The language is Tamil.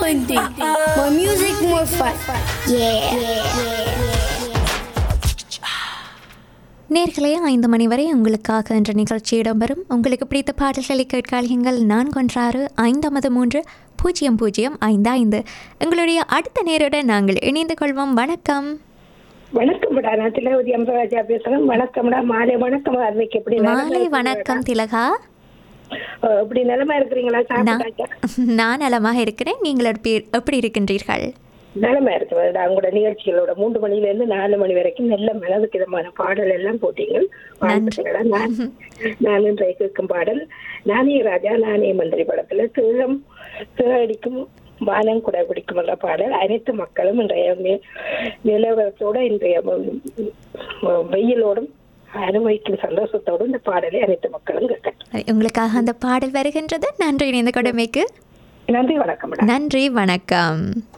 90. More music, more fun. நேர்களே ஐந்து மணி வரை உங்களுக்காக என்ற நிகழ்ச்சி இடம்பெறும் உங்களுக்கு பிடித்த பாடல்களை கேட்காளியங்கள் நான் கொன்றாறு ஐந்தமது மூன்று பூஜ்ஜியம் பூஜ்ஜியம் ஐந்து ஐந்து எங்களுடைய அடுத்த நேருடன் நாங்கள் இணைந்து கொள்வோம் வணக்கம் வணக்கம்டா நான் திலகவதி அம்பராஜா பேசுறேன் வணக்கம்டா மாலை வணக்கம் அன்னைக்கு எப்படி நலமா மாலை இருக்கீங்களா? வணக்கம் திலகா அஹ், எப்படி நிலமா இருக்கிறீங்களா நான் சாப்பிட்டாச்சா நான் நலமாக இருக்கிறேன் நீங்கள் எப்படி எப்படி இருக்கின்றீர்கள் நலமா இருக்கிறதா உங்களோட நிகழ்ச்சிகளோட மூன்று மணில இருந்து நாலு மணி வரைக்கும் நல்ல மனதுக்கு இதமான பாடல் எல்லாம் போட்டீங்க வாழ்த்துக்களா நான் நான் இன்றைய கேட்கும் பாடல் நானே ராஜா நானே மந்திரி படத்துல தீழம் தேடிக்கும் வானம் கூட பிடிக்கும் என்ற பாடல் அனைத்து மக்களும் இன்றைய நி- நிலவரத்தோட இன்றைய உம், உம், வெயிலோடும் அனுபவிக்கும் சந்தோஷத்தோடும் இந்த பாடலை அனைத்து மக்களும் கேட்கட்டும் உங்களுக்காக அந்த பாடல் வருகின்றது நன்றி இணைந்த கொடுமைக்கு நன்றி வணக்கம் மேடம் நன்றி வணக்கம்